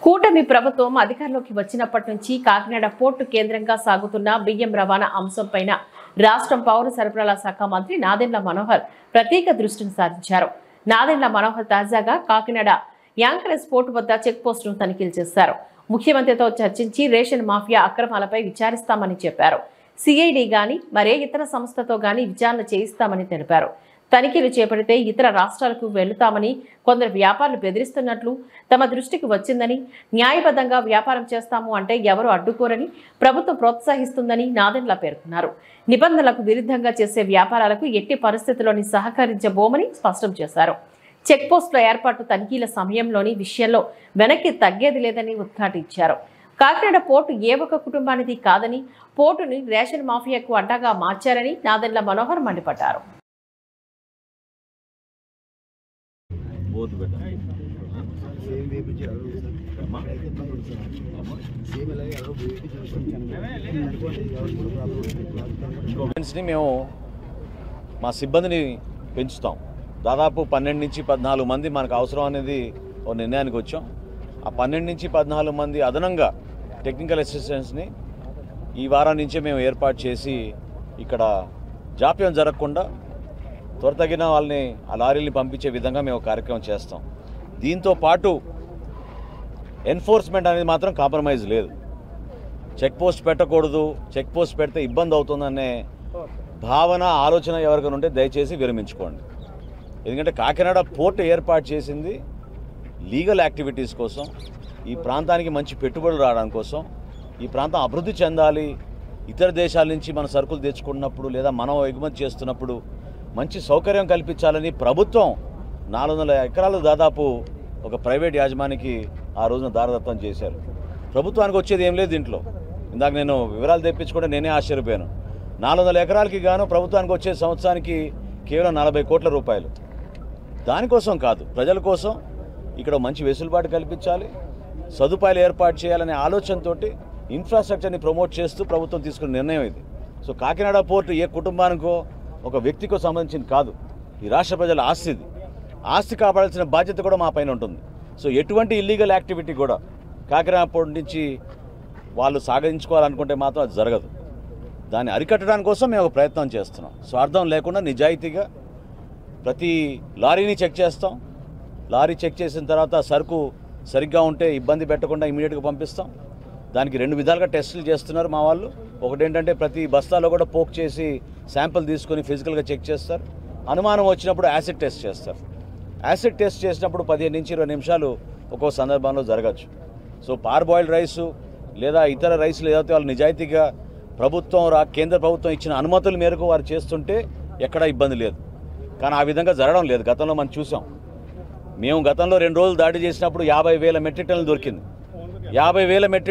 కూటమి ప్రభుత్వం అధికారంలోకి వచ్చినప్పటి నుంచి కాకినాడ పోర్టు కేంద్రంగా సాగుతున్న బియ్యం రవాణా అంశంపైన రాష్ట్రం పౌర సరఫరాల శాఖ మంత్రి నాదెండ్ల మనోహర్ ప్రత్యేక దృష్టిని సారించారు నాదెండ్ల మనోహర్ తాజాగా కాకినాడ యాంకరేజ్ పోర్టు వద్ద చెక్ పోస్టును తనిఖీలు చేశారు ముఖ్యమంత్రితో చర్చించి రేషన్ మాఫియా అక్రమాలపై విచారిస్తామని చెప్పారు సిఐడి గాని మరే ఇతర సంస్థతో గాని విచారణ చేయిస్తామని తెలిపారు తనిఖీలు చేపడితే ఇతర రాష్ట్రాలకు వెళ్తామని కొందరు వ్యాపారులు బెదిరిస్తున్నట్లు తమ దృష్టికి వచ్చిందని న్యాయబద్ధంగా వ్యాపారం చేస్తాము అంటే ఎవరు అడ్డుకోరని ప్రభుత్వం ప్రోత్సహిస్తుందని నాదెండ్ల పేర్కొన్నారు నిబంధనలకు విరుద్ధంగా చేసే వ్యాపారాలకు ఎట్టి పరిస్థితుల్లోని సహకరించబోమని స్పష్టం చేశారు చెక్ పోస్టుల ఏర్పాటు తనిఖీల సమయంలోని విషయంలో వెనక్కి తగ్గేది లేదని ఉద్ఘాటించారు కాకినాడ పోర్టు ఏ ఒక్క కుటుంబానిది కాదని పోర్టుని రేషన్ మాఫియాకు అడ్డాగా మార్చారని నాదెండ్ల మనోహర్ మండిపడ్డారు బోత్ బెటర్ సేమ్ వేపించి అలా అయితే ఇబ్బంది ఉంటుంది సార్ సేమ్ ఇలాగే అలా వేపించి అనుకోండి ఎవరికి కూడా ప్రాబ్లం స్టూడెంట్స్ని మేము మా సిబ్బందిని పెంచుతాం దాదాపు పన్నెండు నుంచి పద్నాలుగు మంది మనకు అవసరం అనేది ఒక నిర్ణయానికి వచ్చాం ఆ పన్నెండు నుంచి పద్నాలుగు మంది అదనంగా టెక్నికల్ అసిస్టెంట్స్ని ఈ వారం నుంచే మేము ఏర్పాటు చేసి ఇక్కడ జాప్యం జరగకుండా త్వరతగిన వాళ్ళని ఆ లారీని పంపించే విధంగా మేము ఒక కార్యక్రమం చేస్తాం దీంతో పాటు ఎన్ఫోర్స్మెంట్ అనేది మాత్రం కాంప్రమైజ్ లేదు చెక్ పోస్ట్ పెట్టకూడదు చెక్ పోస్ట్ పెడితే ఇబ్బంది అవుతుందనే భావన ఆలోచన ఎవరికైనా ఉంటే దయచేసి విరమించుకోండి ఎందుకంటే కాకినాడ పోర్టు ఏర్పాటు చేసింది లీగల్ యాక్టివిటీస్ కోసం ఈ ప్రాంతానికి మంచి పెట్టుబడులు రావడం కోసం ఈ ప్రాంతం అభివృద్ధి చెందాలి ఇతర దేశాల నుంచి మన సరుకులు తెచ్చుకున్నప్పుడు లేదా మనం ఎగుమతి చేస్తున్నప్పుడు మంచి సౌకర్యం కల్పించాలని ప్రభుత్వం నాలుగు వందల ఎకరాలు దాదాపు ఒక ప్రైవేట్ యాజమానికి ఆ రోజున దారదత్తం చేశారు ప్రభుత్వానికి వచ్చేది ఏం లేదు దీంట్లో ఇందాక నేను వివరాలు తెప్పించుకుంటే నేనే ఆశ్చర్యపోయాను నాలుగు వందల ఎకరాలకి గాను ప్రభుత్వానికి వచ్చే సంవత్సరానికి కేవలం నలభై కోట్ల రూపాయలు దానికోసం కాదు ప్రజల కోసం ఇక్కడ మంచి వెసులుబాటు కల్పించాలి సదుపాయాలు ఏర్పాటు చేయాలనే ఆలోచనతోటి ఇన్ఫ్రాస్ట్రక్చర్ని ప్రమోట్ చేస్తూ ప్రభుత్వం తీసుకున్న నిర్ణయం ఇది సో కాకినాడ పోర్టు ఏ కుటుంబానికో ఒక వ్యక్తికో సంబంధించింది కాదు ఈ రాష్ట్ర ప్రజల ఆస్తి ఇది ఆస్తి కాపాడాల్సిన బాధ్యత కూడా మా పైన ఉంటుంది సో ఎటువంటి ఇల్లీగల్ యాక్టివిటీ కూడా కాకినాడ పోర్టు నుంచి వాళ్ళు సాగించుకోవాలనుకుంటే మాత్రం అది జరగదు దాన్ని అరికట్టడానికి కోసం మేము ఒక ప్రయత్నం చేస్తున్నాం స్వార్థం లేకుండా నిజాయితీగా ప్రతి లారీని చెక్ చేస్తాం లారీ చెక్ చేసిన తర్వాత సరుకు సరిగ్గా ఉంటే ఇబ్బంది పెట్టకుండా ఇమీడియట్గా పంపిస్తాం దానికి రెండు విధాలుగా టెస్టులు చేస్తున్నారు మా వాళ్ళు ఒకటేంటంటే ప్రతి బస్తాలో కూడా పోక్ చేసి శాంపిల్ తీసుకొని ఫిజికల్గా చెక్ చేస్తారు అనుమానం వచ్చినప్పుడు యాసిడ్ టెస్ట్ చేస్తారు యాసిడ్ టెస్ట్ చేసినప్పుడు పదిహేను నుంచి ఇరవై నిమిషాలు ఒక్కో సందర్భంలో జరగచ్చు సో పార్ బాయిల్డ్ రైసు లేదా ఇతర రైసులు ఏదైతే వాళ్ళు నిజాయితీగా ప్రభుత్వం రా కేంద్ర ప్రభుత్వం ఇచ్చిన అనుమతుల మేరకు వారు చేస్తుంటే ఎక్కడా ఇబ్బంది లేదు కానీ ఆ విధంగా జరగడం లేదు గతంలో మనం చూసాం మేము గతంలో రెండు రోజులు దాడి చేసినప్పుడు యాభై వేల మెట్రిక్ టన్నులు దొరికింది యాభై వేల మెట్రిక్